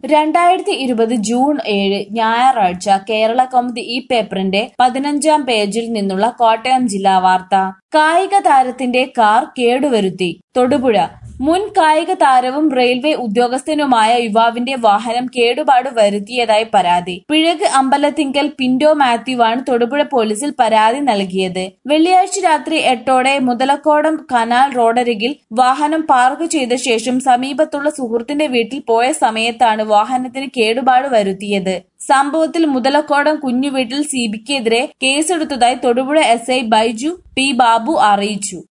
രണ്ടായിരത്തി ഇരുപത് ജൂൺ ഏഴ് ഞായറാഴ്ച കേരള കൗമുദി ഈ പേപ്പറിന്റെ പതിനഞ്ചാം പേജിൽ നിന്നുള്ള കോട്ടയം ജില്ലാ വാർത്ത കായിക താരത്തിന്റെ കാർ കേടുവരുത്തി തൊടുപുഴ മുൻ കായിക താരവും റെയിൽവേ ഉദ്യോഗസ്ഥനുമായ യുവാവിന്റെ വാഹനം കേടുപാട് വരുത്തിയതായി പരാതി പിഴക് അമ്പലത്തിങ്കൽ പിന്റോ മാത്യുവാണ് തൊടുപുഴ പോലീസിൽ പരാതി നൽകിയത് വെള്ളിയാഴ്ച രാത്രി എട്ടോടെ മുതലക്കോടം കനാൽ റോഡരികിൽ വാഹനം പാർക്ക് ചെയ്ത ശേഷം സമീപത്തുള്ള സുഹൃത്തിന്റെ വീട്ടിൽ പോയ സമയത്താണ് വാഹനത്തിന് കേടുപാട് വരുത്തിയത് സംഭവത്തിൽ മുതലക്കോടം കുഞ്ഞുവീട്ടിൽ സിബിക്കെതിരെ കേസെടുത്തതായി Thodupuzha S I Baiju P Babu അറിയിച്ചു